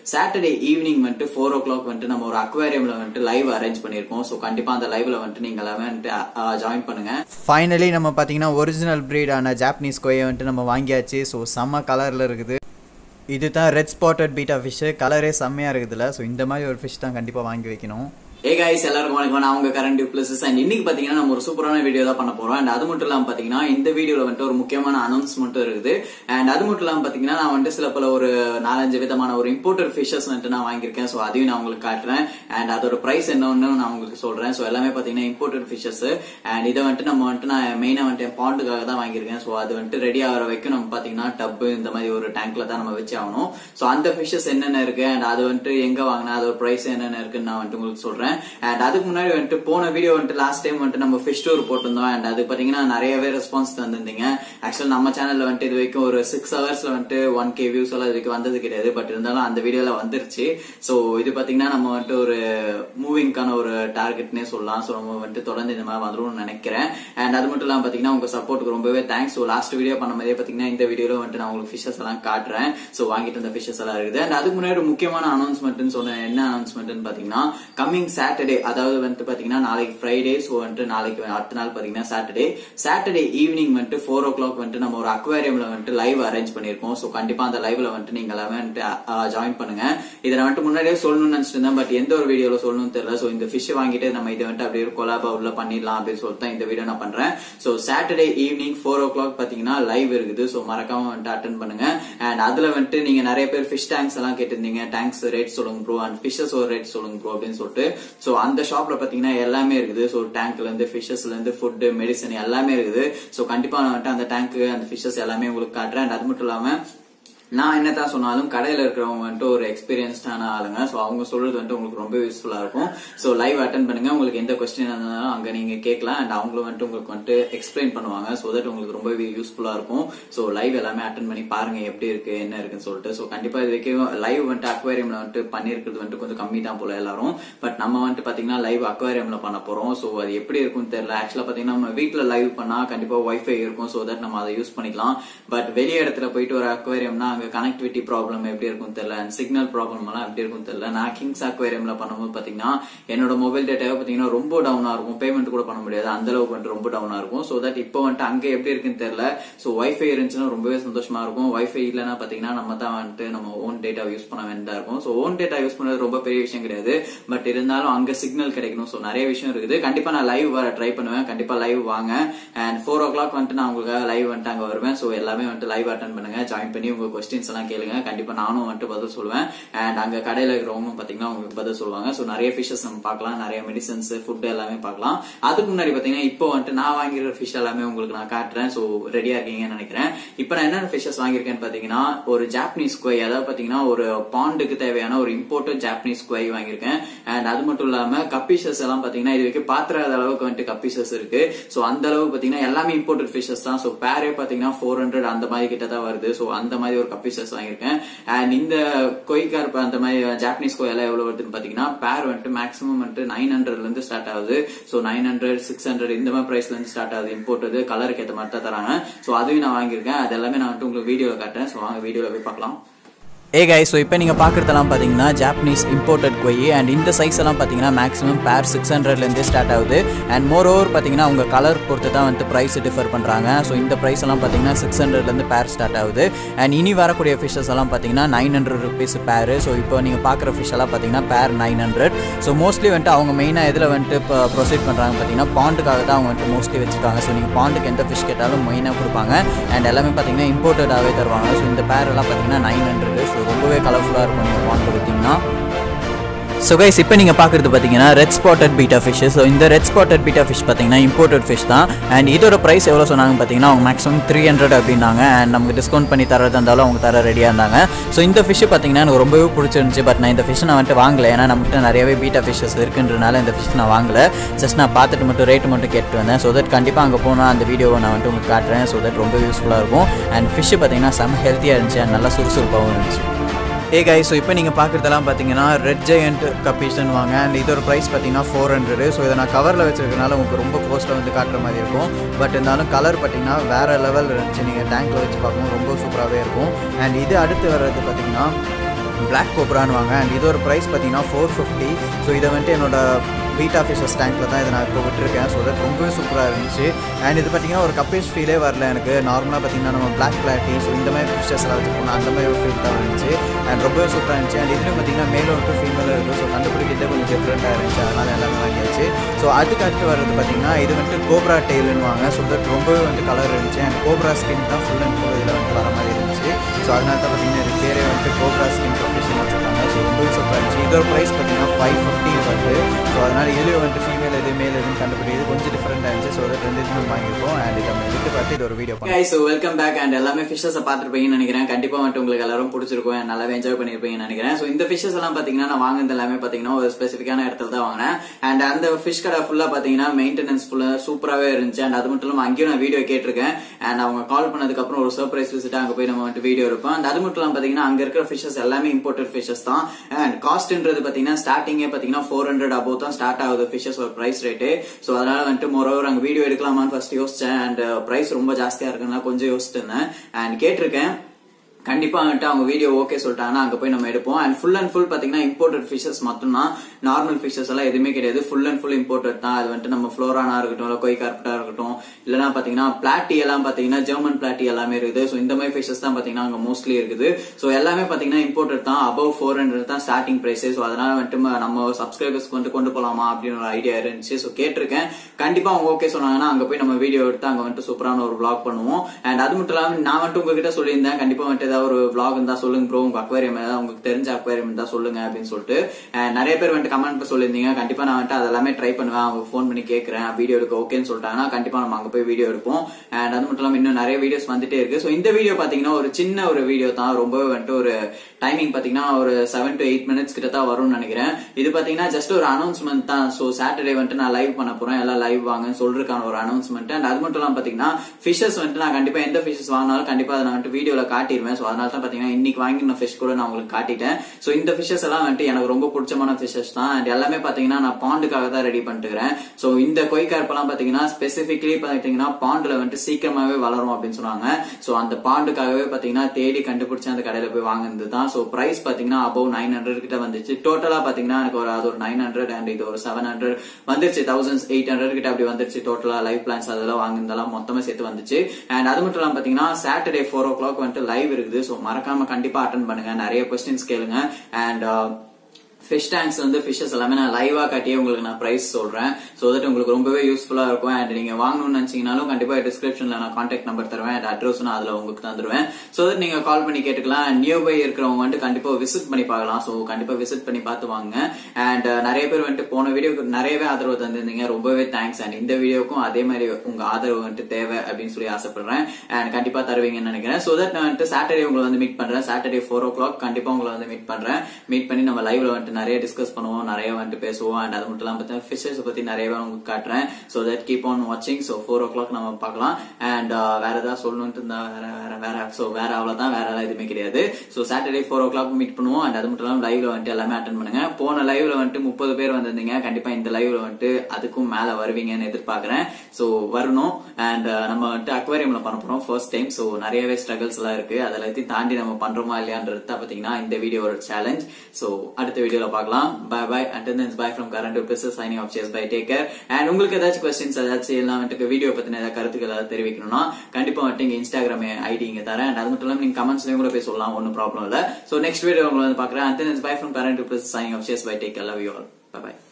Saturday evening வந்துட்டு four o'clock வந்துட்டு நம்ம ஒரு அக்வேரியம்ல வந்துட்டு லைவ் அரேஞ்ச் பண்ணிருக்கோம் ஸோ கண்டிப்பா அந்த லைவ்ல வந்துட்டு நீங்க எல்லாமே வந்துட்டு ஜாயின் பண்ணுங்க ஃபைனலி நம்ம பார்த்தீங்கன்னா ஒரிஜினல் ப்ரீடான ஜாப்பனீஸ் கோயை வந்துட்டு நம்ம வாங்கியாச்சு ஸோ செம்ம கலரில் இருக்குது இது தான் ரெட் ஸ்பாட்டட் பீட்டா ஃபிஷ்ஷு கலரே செம்மையாக இருக்குதுல்ல ஸோ இந்த மாதிரி ஒரு ஃபிஷ் தான் கண்டிப்பாக வாங்கி வைக்கணும் ஏ கைஸ் எல்லாருக்கும் வணக்கம் நான் உங்க கரண்ட் டியூப்ளஸஸ் அண்ட் இன்னைக்கு பாத்தீங்கன்னா நம்ம ஒரு சூப்பரான வீடியோ தான் பண்ண போறோம் அண்ட் அது மட்டும் இல்லாம பாத்தீங்கன்னா இந்த வீடியோல வந்துட்டு ஒரு முக்கியமான அனௌன்ஸ்மெண்ட் இருக்குது அண்ட் அது மட்டும் இல்லாம பாத்தீங்கன்னா நான் வந்துட்டு சில பல ஒரு நாலஞ்சு விதமான ஒரு இம்போர்ட்டட் ஃபிஷஸ் வந்துட்டு நான் வாங்கியிருக்கேன் ஸோ அதையும் நான் உங்களுக்கு காட்டுறேன் அண்ட் அதோட பிரைஸ் என்னன்னு நான் உங்களுக்கு சொல்றேன் ஸோ எல்லாமே பாத்தீங்கன்னா இம்போர்ட்டட் ஃபிஷஸ் அண்ட் இதை வந்துட்டு நம்ம வந்துட்டு நான் மெயினா வந்துட்டு பாண்டுக்காக தான் வாங்கியிருக்கேன் ஸோ அது வந்துட்டு ரெடி ஆகிற வரைக்கும் நம்ம பாத்தீங்கன்னா டப்பு இந்த மாதிரி ஒரு டேங்க்ல தான் நம்ம வச்சு ஆகணும் ஸோ அந்த ஃபிஷஸ் என்னென்ன இருக்கு அண்ட் அது வந்துட்டு எங்க வாங்கினா அதோட பிரைஸ் என்னென்ன இருக்குன்னு நான் வந்துட்டு உங்களுக்கு சொல்றேன் அண்ட் அதுக்கு முன்னாடி வந்துட்டு போன வீடியோ வந்துட்டு லாஸ்ட் டைம் வந்துட்டு நம்ம ஃபிஷ் டூர் போட்டிருந்தோம் அண்ட் அது பாத்தீங்கன்னா நிறையவே ரெஸ்பான்ஸ் தந்திருந்தீங்க ஆக்சுவலா நம்ம சேனல்ல வந்துட்டு இது வரைக்கும் ஒரு சிக்ஸ் ஹவர்ஸ்ல வந்துட்டு ஒன் கே வியூஸ் எல்லாம் இது வரைக்கும் வந்தது கிடையாது பட் இருந்தாலும் அந்த வீடியோல வந்துருச்சு ஸோ இது பாத்தீங்கன்னா நம்ம வந்துட்டு ஒரு மூவிங்கான ஒரு டார்கெட்னே சொல்லலாம் ஸோ நம்ம வந்துட்டு தொடர்ந்து இந்த மாதிரி வந்துரும்னு நினைக்கிறேன் அண்ட் அது மட்டும் இல்லாம பாத்தீங்கன்னா உங்க சப்போர்ட்டுக்கு ரொம்பவே தேங்க்ஸ் ஸோ லாஸ்ட் வீடியோ பண்ண மாதிரியே பாத்தீங்கன்னா இந்த வீடியோல வந்துட்டு நான் உங்களுக்கு ஃபிஷஸ் எல்லாம் காட்டுறேன் ஸோ வாங்கிட்டு வந்த ஃபிஷஸ் எல்லாம் இருக்குது அண்ட் அதுக்கு முன்னாடி ஒரு முக்கியமான அனௌன்ஸ்மெண்ட்னு சொன்னேன் என்ன அனௌன்ஸ்மெண்ட்னு பாத்தீங்கன்னா கம்மிங் சாட்டர்டே அதாவது வந்துட்டு பாத்தீங்கன்னா நாளைக்கு ஃப்ரைடே ஸோ வந்துட்டு நாளைக்கு அடுத்த நாள் பாத்தீங்கன்னா சாட்டர்டே சாட்டர்டே ஈவினிங் வந்துட்டு ஃபோர் ஓ கிளாக் வந்துட்டு நம்ம ஒரு அக்வேரியம்ல வந்துட்டு லைவ் அரேஞ்ச் பண்ணிருக்கோம் ஸோ கண்டிப்பா அந்த லைவ்ல வந்துட்டு நீங்க எல்லாமே வந்துட்டு ஜாயின் பண்ணுங்க இதை நான் வந்துட்டு முன்னாடியே சொல்லணும்னு நினைச்சிட்டு இருந்தேன் பட் எந்த ஒரு வீடியோல சொல்லணும்னு தெரியல ஸோ இந்த ஃபிஷ் வாங்கிட்டு நம்ம இதை வந்துட்டு அப்படியே கொலாபா உள்ள பண்ணிடலாம் அப்படின்னு சொல்லிட்டு தான் இந்த வீடியோ நான் பண்றேன் so Saturday evening four o'clock பாத்தீங்கன்னா லைவ் இருக்குது ஸோ மறக்காம வந்துட்டு அட்டன் பண்ணுங்க அண்ட் அதுல வந்துட்டு நீங்க நிறைய பேர் ஃபிஷ் டேங்க்ஸ் எல்லாம் கேட்டிருந்தீங்க டேங்க்ஸ் ரேட் சொல்லுங்க ப்ரோ அண்ட் ஃபிஷஸ் ஒரு ரேட் சொல்லுங்க ப்ரோ அப்படின்னு சொல்லிட்டு ஸோ அந்த ஷாப்ல பாத்தீங்கன்னா எல்லாமே இருக்குது ஸோ டேங்க்ல இருந்து ஃபிஷஸ்ல இருந்து ஃபுட் மெடிசன் எல்லாமே இருக்குது ஸோ கண்டிப்பா நான் வந்துட்டு அந்த டேங்க் அந்த ஃபிஷஸ் எல்லாமே உங்களுக்கு காட்டுறேன் and அது மட்டும் இல்லாம நான் என்னதான் சொன்னாலும் கடையில இருக்கிறவங்க வந்துட்டு ஒரு எக்ஸ்பீரியன்ஸ்டான ஆளுங்க ஸோ அவங்க சொல்றது வந்துட்டு உங்களுக்கு ரொம்ப யூஸ்ஃபுல்லா இருக்கும் ஸோ லைவ் அட்டன் பண்ணுங்க உங்களுக்கு எந்த கொஸ்டின் இருந்தாலும் அங்க நீங்க கேட்கலாம் அண்ட் அவங்களும் வந்துட்டு உங்களுக்கு வந்துட்டு எக்ஸ்பிளைன் பண்ணுவாங்க ஸோ தட் உங்களுக்கு ரொம்பவே யூஸ்ஃபுல்லா இருக்கும் ஸோ லைவ் எல்லாமே அட்டன் பண்ணி பாருங்க எப்படி இருக்கு என்ன இருக்குன்னு சொல்லிட்டு ஸோ கண்டிப்பா இது வரைக்கும் லைவ் வந்துட்டு அக்வேரியம்ல வந்துட்டு பண்ணிருக்கிறது வந்துட்டு கொஞ்சம் கம்மி தான் போல எல்லாரும் பட் நம்ம வந்துட்டு பாத்தீங்கன்னா லைவ் அக்வேரியம்ல பண்ண போறோம் ஸோ அது எப்படி இருக்கும்னு தெரியல ஆக்சுவலா பாத்தீங்கன்னா நம்ம வீட்டுல லைவ் பண்ணா கண்டிப்பா ஒய்ஃபை இருக்கும் ஸோ தட் நம்ம அதை யூஸ் பண்ணிக்கலாம் பட் வெளி இடத்துல போயிட்டு ஒரு அக்வேரியம்னா அங்க கனெக்டிவிட்டி ப்ராப்ளம் எப்படி இருக்கும் தெரியல அண்ட் சிக்னல் ப்ராப்ளம் எல்லாம் எப்படி இருக்கும் தெரியல நான் கிங்ஸ் அக்வேரியம்ல பண்ணும்போது பாத்தீங்கன்னா என்னோட மொபைல் டேட்டாவை பாத்தீங்கன்னா ரொம்ப டவுனா இருக்கும் பேமெண்ட் கூட பண்ண முடியாது அந்த அளவுக்கு வந்துட்டு ரொம்ப டவுனா இருக்கும் ஸோ தட் இப்போ வந்துட்டு அங்க எப்படி இருக்குன்னு தெரியல ஸோ ஒய்ஃபை இருந்துச்சுன்னா ரொம்பவே சந்தோஷமா இருக்கும் ஒய்ஃபை இல்லைன்னா பாத்தீங்கன்னா நம்ம தான் வந்துட்டு நம்ம ஓன் டேட்டா யூஸ் பண்ண வேண்டியதா இருக்கும் ஸோ ஓன் டேட்டா யூஸ் பண்ணது ரொம்ப பெரிய விஷயம் கிடையாது பட் இருந்தாலும் அங்க சிக்னல் கிடைக்கணும் ஸோ நிறைய விஷயம் இருக்குது கண்டிப்பா நான் லைவ் வர ட்ரை பண்ணுவேன் கண்டிப்பா லைவ் வாங்க அண்ட் ஃபோர் ஓ கிளாக் வந்துட்டு நான் உங்களுக்காக லைவ் வந்துட்டு அங்க வருவேன் ஸோ எல்லாமே வந்துட்டு லைவ் அட்டன் பண்ணுங்க ஜாயின் பண்ணி உங்க கொஸ்டின்ஸ் எல்லாம் கேளுங்க கண்டிப்பா நானும் வந்துட்டு பதில் சொல்லுவேன் அண்ட் அங்க கடையில இருக்கிறவங்க பாத்தீங்கன்னா உங்களுக்கு பதில் சொல்லுவாங்க ஸோ நிறைய ஃபிஷஸ் நம்ம பார்க்கலாம் நிறைய மெடிசன்ஸ் ஃபுட் எல்லாமே பார்க்கலாம் அதுக்கு முன்னாடி பாத்தீங்கன்னா இப்போ வந்துட்டு நான் வாங்கிற ஃபிஷ் எல்லாமே உங்களுக்கு நான் காட்டுறேன் ஸோ ரெடியா இருக்கீங்கன்னு நினைக்கிறேன் இப்போ நான் என்னென்ன ஃபிஷஸ் வாங்கியிருக்கேன்னு பாத்தீங்கன்னா ஒரு ஜாப்பனீஸ் குவை அதாவது பாத்தீங்கன்னா ஒரு பாண்டுக்கு தேவையான ஒரு இம்போர்ட்டட் ஜாப்பனீஸ் குவை வாங்கியிருக்கேன் அண்ட் அது மட்டும் இல்லாம கப்பிஷஸ் எல்லாம் பாத்தீங்கன்னா இது வரைக்கும் பாத்திராத அளவுக்கு வந்துட்டு கப்பிஷஸ் இருக்கு ஸோ அந்த அளவுக்கு பாத்தீங்கன்னா எல்லாமே இம்போர்ட்டட் ஃபிஷஸ் தான் ஸோ பேரே பாத்தீங்கன்னா ஃபோர் ஹண்ட்ரட் அந்த மாதிரி கிட்ட தான் வருது ஸோ அந்த மாதிரி ஒரு கப்பிஷஸ் வாங்கியிருக்கேன் அண்ட் இந்த கொய்கார் அந்த மாதிரி ஜாப்பனீஸ் கோய் எல்லாம் எவ்வளவு வருதுன்னு பாத்தீங்கன்னா பேர் வந்துட்டு மேக்ஸிமம் வந்துட்டு நைன் ஹண்ட்ரட்ல இருந்து ஸ்டார்ட் ஆகுது so nine hundred six hundred இந்த மாதிரி பிரைஸ்ல இருந்து ஸ்டார்ட் ஆகுது இம்போர்ட் கலருக்கு ஏற்ற மாதிரி தான் தராங்க ஸோ அதையும் நான் வாங்கியிருக்கேன் அது எல்லாமே நான் வந்துட்டு உங்களுக்கு வீடியோவில் காட்டுறேன் ஸோ வாங்க வீடியோவில் போய் பார்க்கலாம் ஏ கை ஸோ இப்போ நீங்கள் பார்க்குறதெல்லாம் பார்த்தீங்கன்னா ஜாப்பனீஸ் இம்போர்ட்டட் கொய் அண்ட் இந்த சைஸ் எல்லாம் பார்த்தீங்கன்னா மேக்ஸிமம் பேர் சிக்ஸ் ஹண்ட்ரட்லேருந்தே ஸ்டார்ட் ஆகுது அண்ட் மோர் ஓவர் பார்த்தீங்கன்னா உங்க கலர் பொறுத்து தான் வந்துட்டு ப்ரைஸ் டிஃபர் பண்ணுறாங்க ஸோ இந்த ப்ரைஸ் எல்லாம் பார்த்தீங்கன்னா சிக்ஸ் ஹண்ட்ரட்லேருந்து பேர் ஸ்டார்ட் ஆகுது அண்ட் இனி வரக்கூடிய ஃபிஷஸ் எல்லாம் பார்த்தீங்கன்னா nine hundred rupees per so இப்போ நீங்கள் பார்க்குற ஃபிஷ் எல்லாம் பார்த்தீங்கன்னா பேர் நைன் ஹண்ட்ரட் ஸோ மோஸ்ட்லி வந்துட்டு அவங்க மெயினாக எதில் வந்துட்டு இப்போ ப்ரொசீட் பண்ணுறாங்க பார்த்தீங்கன்னா பாண்டுக்காக தான் அவங்க வந்துட்டு மோஸ்ட்லி வச்சுருக்காங்க ஸோ நீங்கள் பாண்டுக்கு எந்த ஃபிஷ் கேட்டாலும் மெயினாக கொடுப்பாங்க அண்ட் எல்லாமே பார்த்தீங்கன்னா இம்போர்ட்டடாகவே தருவாங்க ஸோ இந்த பேர் எல்லாம் பார்த்தீங்கன்னா நைன் ஹண்ட்ரட் ஸோ ரொம்பவே கலர்ஃபுல்லாக இருக்கும் நீங்கள் பாண்டு பார்த்தீங்கன்னா ஸோ கைஸ் இப்போ நீங்கள் பார்க்குறது பார்த்தீங்கன்னா red spotted betta fish so இந்த ரெட் ஸ்பாட்டட் பீட்டா ஃபிஷ் பார்த்தீங்கன்னா இம்போர்ட்டட் ஃபிஷ் தான் அண்ட் இதோட ப்ரைஸ் எவ்வளோ சொன்னாங்க பார்த்தீங்கன்னா அவங்க மேக்ஸிமம் த்ரீ ஹண்ட்ரட் அப்படின்னாங்க அண்ட் நமக்கு டிஸ்கவுண்ட் பண்ணி தரது இருந்தாலும் அவங்க தர ரெடியாக இருந்தாங்க ஸோ இந்த ஃபிஷ் பார்த்தீங்கன்னா எனக்கு ரொம்பவே பிடிச்சிருந்துச்சு பட் நான் இந்த ஃபிஷ் நான் வந்துட்டு வாங்கல ஏன்னா நம்மகிட்ட நிறையவே பீட்டா ஃபிஷஸ் இருக்குன்றனால இந்த ஃபிஷ் நான் வாங்கல ஜஸ்ட் நான் பார்த்துட்டு மட்டும் ரேட்டு மட்டும் கேட்டு வந்தேன் ஸோ தட் கண்டிப்பாக அங்கே போனால் அந்த வீடியோவை நான் வந்துட்டு உங்களுக்கு காட்டுறேன் ஸோ தட் ரொம்ப யூஸ்ஃபுல்லாக இருக்கும் அண்ட் ஃபிஷ் பார்த்தீங்கன்னா செம்ம ஹெல்த்தியாக இருந்துச்சு அண்ட் நல்லா சுறுசுறுப்பாகவும் இருந்துச்சு ஏ கை ஸோ இப்போ நீங்கள் பார்க்குறதெல்லாம் பார்த்தீங்கன்னா ரெட் ஜெயண்ட் கப்பீஷன் வாங்க அண்ட் இதோட ப்ரைஸ் பார்த்தீங்கன்னா ஃபோர் ஹண்ட்ரடு ஸோ இதை நான் கவரில் வச்சிருக்கனால உங்களுக்கு ரொம்ப க்ளோஸில் வந்து காட்டுற மாதிரி இருக்கும் பட் இருந்தாலும் கலர் பார்த்தீங்கன்னா வேறு லெவல் இருந்துச்சு நீங்கள் டேங்க்கில் வச்சு பார்க்கும்போது ரொம்ப சூப்பராகவே இருக்கும் அண்ட் இது அடுத்து வர்றது பார்த்தீங்கன்னா பிளாக் கோப்ரான்னு வாங்க அண்ட் இதோட ப்ரைஸ் பார்த்தீங்கன்னா ஃபோர் ஃபிஃப்டி ஸோ இதை வந்துட்டு என்னோட பீட்டா ஃபிஷஸ் டேங்க்கில் தான் இதை நான் இப்போ விட்டுருக்கேன் ஸோ தட் ரொம்பவே சூப்பராக இருந்துச்சு அண்ட் இது பார்த்தீங்கன்னா ஒரு கப்பேஜ் ஃபீலே வரல எனக்கு நார்மலாக பார்த்தீங்கன்னா நம்ம பிளாக் பிளாட்டி ஸோ இந்த மாதிரி ஃபிஷஸ் எல்லாம் வச்சுக்கணும் அந்த மாதிரி ஒரு ஃபீல் தான் இருந்துச்சு அண்ட் ரொம்பவே சூப்பராக இருந்துச்சு அண்ட் இதுலேயும் பார்த்தீங்கன்னா மேலும் இருக்குது ஃபீமேலும் இருக்குது ஸோ கண்டுபிடிக்கிறதே கொஞ்சம் டிஃப்ரெண்ட்டாக இருந்துச்சு அதனால் எல்லாமே வாங்கியாச்சு ஸோ அதுக்கு அடுத்து வர்றது பார்த்தீங்கன்னா இது வந்துட்டு கோப்ரா டெய்லுன்னு வாங்க ஸோ தட் ரொம்பவே வந்து கலர் இருந்துச்சு அண்ட் கோப்ரா ஸ்கின் தான் ஃபுல் அண்ட் ஃபுல் இதில் வந்து வர மாதிரி இருந்துச்சு ஸோ அதனால தான் பார்த்தீங்கன்னா இது பேரே வந்துட்டு கோப்ரா ஸ்கின் ப்ரொஃபஷன் வச்சுருக்காங்க ஸோ ரொம்பவே சூப்பராக இருந்துச்சு இதோட ப்ரைஸ் பார்த்தீங்கன்னா ஃபைவ் ஃபிஃப்டி வருது ஸோ அதனால் இதுலேயும் வந்துட்டு ஃபீமேல் எது மேல் எதுன்னு கண்டுபிடிக்கிறது கொஞ்சம் டிஃப்ரெண்ட்டாக இருந்துச்சு ஸோ தட் ரெண்டு இதுவும் வாங்கியிருக்கோம் அண்ட் இதை நம்ம விட்டு பார்த்து இது ஒரு வீடியோ பண்ணோம் guys so welcome back and எல்லாமே ஃபிஷஸ் பார்த்துருப்பீங்கன்னு நினைக்கிறேன் கண்டிப்பா வந்துட்டு உங்களுக்கு எல்லாரும் பிடிச்சிருக்கும் and நல்லாவே என்ஜாய் பண்ணிருப்பீங்கன்னு நினைக்கிறேன் சோ இந்த ஃபிஷஸ் எல்லாம் பாத்தீங்கன்னா நான் வாங்குனது எல்லாமே பாத்தீங்கன்னா ஒரு ஸ்பெசிஃபிக்கான இடத்துல தான் வாங்கினேன் அண்ட் அந்த ஃபிஷ் கடை ஃபுல்லா பாத்தீங்கன்னா மெயின்டெனன்ஸ் ஃபுல்லா சூப்பராகவே இருந்துச்சு அண்ட் அது மட்டும் இல்லாம அங்கேயும் நான் வீடியோ கேட்டிருக்கேன் அண்ட் அவங்க கால் பண்ணதுக்கு அப்புறம் ஒரு சர்ப்ரைஸ் விசிட் அங்க போய் நம்ம வந்துட்டு வீடியோ இருப்போம் அண்ட் அது மட்டும் இல்லாம பாத்தீங்கன்னா அங்க இருக்கிற ஃபிஷஸ் எல்லாமே இம்போர்ட்டட் ஃபிஷஸ் தான் அண்ட் காஸ்ட்ன்றது பாத்தீங்கன்னா ஸ்டார்டிங்கே பாத்தீங்கன்னா ஃபோர் ஹண்ட்ரட் அபோவ் தான் ஸ்டார்ட் ஆகுது ஃபிஷஸ் ஒரு பிரைஸ் ரேட்டு சோ அதனால வந்துட்டு மோரோவர் அங்க வீடியோ எடுக்கலாமான்னு ஃபர்ஸ்ட் யோசிச்சேன் அண்ட் பிரைஸ் ரொம்ப ஜாஸ்தியா இருக்குன்னா கொஞ்சம் யோசிச்சிட்டு இருந்தேன் அண்ட் கேட்டிருக்கேன் கண்டிப்பா வந்துட்டு அவங்க வீடியோ ஓகே சொல்லிட்டாங்கன்னா அங்க போய் நம்ம எடுப்போம் அண்ட் ஃபுல் அண்ட் ஃபுல் பாத்தீங்கன்னா இம்போர்ட்டட் ஃபிஷஸ் மட்டும்தான் நார்மல் ஃபிஷஸ் எல்லாம் எதுவுமே கிடையாது ஃபுல் அண்ட் ஃபுல் இம்போர்ட்டட் தான் அது வந்துட்டு நம்ம ஃப்ளோரானா இருக்கட்டும் இல்ல கொய் கார்பட்டா இருக்கட்டும் இல்லனா பாத்தீங்கன்னா பிளாட்டி எல்லாம் பாத்தீங்கன்னா ஜெர்மன் பிளாட்டி எல்லாமே இருக்குது சோ இந்த மாதிரி ஃபிஷஸ் தான் பாத்தீங்கன்னா அங்க மோஸ்ட்லி இருக்குது சோ எல்லாமே பாத்தீங்கன்னா இம்போர்ட்டட் தான் அபவ் ஃபோர் ஹண்ட்ரட் தான் ஸ்டார்டிங் பிரைஸ் சோ அதனால வந்துட்டு ம- நம்ம சப்ஸ்கிரைபர்ஸ்க்கு வந்துட்டு கொண்டு போலாமா அப்படின்னு ஒரு ஐடியா இருந்துச்சு சோ கேட்டிருக்கேன் கண்டிப்பா அவங்க ஓகே சொன்னாங்கன்னா அங்க போய் நம்ம வீடியோ எடுத்து அங்க வந்துட்டு சூப்பரான ஒரு vlog பண்ணுவோம் அண்ட் அது மட்டும் இல்லாம நான் வந்துட்டு உங்ககிட்ட சொல்லியிருந்தேன் கண்டிப்பா வந்துட்டு ஏதாவது ஒரு vlog இருந்தா சொல்லுங்க ப்ரோ உங்க அக்வேரியம் ஏதாவது உங்களுக்கு தெரிஞ்ச அக்வேரியம் இருந்தா சொல்லுங்க அப்படின்னு சொல்லிட்டு And நிறைய பேர் வந்துட்டு கமெண்ட் சொல்லியிருந்தீங்க கண்டிப்பா நான் வந்துட்டு அதெல்லாமே ட்ரை பண்ணுவேன் அவங்க ஃபோன் பண்ணி கேட்கறேன் வீடியோ எடுக்க ஓகேன்னு சொல்லிட்டாங்கன்னா கண்டிப்பா நம்ம அங்க போய் வீடியோ எடுப்போம் அண்ட் அது மட்டும் இல்லாம இன்னும் நிறைய வீடியோஸ் வந்துட்டே இருக்கு சோ இந்த வீடியோ பாத்தீங்கன்னா ஒரு சின்ன ஒரு வீடியோ தான் ரொம்பவே வந்துட்டு ஒரு டைமிங் பாத்தீங்கன்னா ஒரு செவன் டு எயிட் மினிட்ஸ் கிட்ட தான் வரும்னு நினைக்கிறேன் இது பாத்தீங்கன்னா ஜஸ்ட் ஒரு அனௌன்ஸ்மெண்ட் தான் சோ சாட்டர்டே வந்துட்டு நான் லைவ் பண்ண போறேன் எல்லாம் லைவ் வாங்கன்னு சொல்றதுக்கான ஒரு அனௌன்ஸ்மெண்ட் அண்ட் அது மட்டும் இல்லாம பாத்தீங்கன்னா ஃபிஷஸ் வந்துட்டு நான் கண்டிப்பா எந்த ஃபிஷஸ் வாங்கினாலும் கண்டிப்பா அதை நான் வந்துட்டு வீடியோல காட்டிடுவேன் சோ அதனால தான் பாத்தீங்கன்னா இன்னைக்கு வாங்கின ஃபிஷ் கூட நான் உங்களுக்கு காட்டிட்டேன் சோ இந்த ஃபிஷஸ் எல்லாம் வந்துட்டு எனக்கு ரொம்ப பிடிச்சமான ஃபிஷஸ் தான் அண்ட் எல்லாமே பாத்தீங்கன்னா நான் பாண்டுக்காக தான் ரெடி பண்ணிட்டுக்கிறேன் சோ இந்த கொய் எல்லாம் பாத்தீங்கன்னா ஸ்பெசிபிக்கலி பாத்தீங்கன்னா பாண்டுல வந்துட்டு சீக்கிரமாவே வளரும் அப்படின்னு சொன்னாங்க சோ அந்த பாண்டுக்காகவே பாத்தீங்கன்னா தேடி கண்டுபிடிச்சு அந்த கடையில போய் வாங்குனது தான் சோ பிரைஸ் பாத்தீங்கன்னா அபவ் நைன் ஹண்ட்ரட் கிட்ட வந்துச்சு டோட்டலா பாத்தீங்கன்னா எனக்கு ஒரு அது ஒரு நைன் ஹண்ட்ரட் அண்ட் இது ஒரு செவன் ஹண்ட்ரட் வந்துருச்சு தௌசண்ட் எயிட் ஹண்ட்ரட் கிட்ட அப்படி வந்துருச்சு டோட்டலா லைவ் பிளான்ஸ் அதெல்லாம் வாங்குனதெல்லாம் மொத்தமா சேர்த்து வந்துச்சு அண்ட் அது மட்டும் இல்லாம பாத்தீங்கன்னா சாட்டர்டே ஃபோர் ஓ கிளாக் வந்துட்டு லைவ் இருக்குது சோ மறக்காம கண்டிப்பா அட்டன் பண்ணுங்க நிறைய கொஸ்டின்ஸ் கேளுங்க அண்ட் ஃபிஷ் டேங்க்ஸ் வந்து ஃபிஷஸ் எல்லாமே நான் லைவா காட்டியே உங்களுக்கு நான் பிரைஸ் சொல்றேன் சோ தட் உங்களுக்கு ரொம்பவே யூஸ்ஃபுல்லா இருக்கும் அண்ட் நீங்க வாங்கணும்னு நினைச்சீங்கனாலும் கண்டிப்பா டிஸ்கிரிப்ஷன்ல நான் கான்டாக்ட் நம்பர் தருவேன் அண்ட் அட்ரஸ் நான் அதுல உங்களுக்கு தந்துருவேன் சோ தட் நீங்க கால் பண்ணி கேட்டுக்கலாம் அண்ட் நியர் பை இருக்கிறவங்க வந்துட்டு கண்டிப்பா விசிட் பண்ணி பார்க்கலாம் சோ கண்டிப்பா விசிட் பண்ணி பார்த்து வாங்க அண்ட் நிறைய பேர் வந்துட்டு போன வீடியோக்கு நிறையவே ஆதரவு தந்திருந்தீங்க ரொம்பவே தேங்க்ஸ் அண்ட் இந்த வீடியோக்கும் அதே மாதிரி உங்க ஆதரவு வந்துட்டு தேவை அப்படின்னு சொல்லி ஆசைப்படுறேன் அண்ட் கண்டிப்பா தருவீங்கன்னு நினைக்கிறேன் சோ தட் நான் வந்துட்டு சாட்டர்டே உங்களை வந்து மீட் பண்றேன் சாட்டர்டே ஃபோர் ஓ கிளாக் கண்டிப்பா உங்களை வந்து மீட் பண்றேன் மீட் பண்ணி நம்ம லைவ்ல வந்துட்டு நிறைய டிஸ்கஸ் பண்ணுவோம் நிறைய வந்துட்டு பேசுவோம் அண்ட் அது மட்டும் இல்லாம பார்த்தீங்கன்னா ஃபிஷஸ் பத்தி நிறையவே உங்களுக்கு காட்டுறேன் சோ தட் கீப் ஆன் வாட்சிங் சோ ஃபோர் ஓ கிளாக் நம்ம பார்க்கலாம் அண்ட் வேற ஏதாவது சொல்லணும்னு இருந்தா வேற வேற வேற சோ வேற அவ்வளவுதான் வேற எல்லாம் எதுவுமே கிடையாது so Saturday four o'clock meet பண்ணுவோம் அண்ட் அது மட்டும் இல்லாம லைவ்ல வந்துட்டு எல்லாமே அட்டன் பண்ணுங்க போன லைவ்ல வந்துட்டு முப்பது பேர் வந்திருந்தீங்க கண்டிப்பா இந்த லைவ்ல வந்துட்டு அதுக்கும் மேல வருவீங்கன்னு எதிர்பார்க்கறேன் சோ வரணும் அண்ட் நம்ம வந்துட்டு அக்வேரியம்ல பண்ண போறோம் ஃபர்ஸ்ட் டைம் சோ நிறையவே ஸ்ட்ரகிள்ஸ் எல்லாம் இருக்கு அதை எல்லாத்தையும் தாண்டி நம்ம பண்றோமா இல்லையான்றது தான் பாத்தீங்கன்னா இந்த வீடியோ ஒரு சேலஞ்ச் சோ அடுத்த வீடியோல பார்க்கலாம் bye bye attendance bye from current fishes signing off says bye take care and உங்களுக்கு ஏதாச்சும் கொஸ்டின்ஸ் ஏதாச்சும் எல்லாம் வந்துட்டு வீடியோ பத்தின ஏதாவது கருத்துக்கள் ஏதாவது தெரிவிக்கணும்னா கண்டிப்பா வந்துட்டு இங்க இன்ஸ்டாகிராம் ஐடி இங்க தரேன் and அது மட்டும் இல்லாம நீங்க கமெண்ட்ஸ்லயும் கூட போய் சொல்லலாம் ஒன்னும் ப்ராப்ளம் இல்ல சோ நெக்ஸ்ட் வீடியோ உங்களை வந்து பாக்குறேன் attendance bye from current fishes signing off says bye take care love you all bye by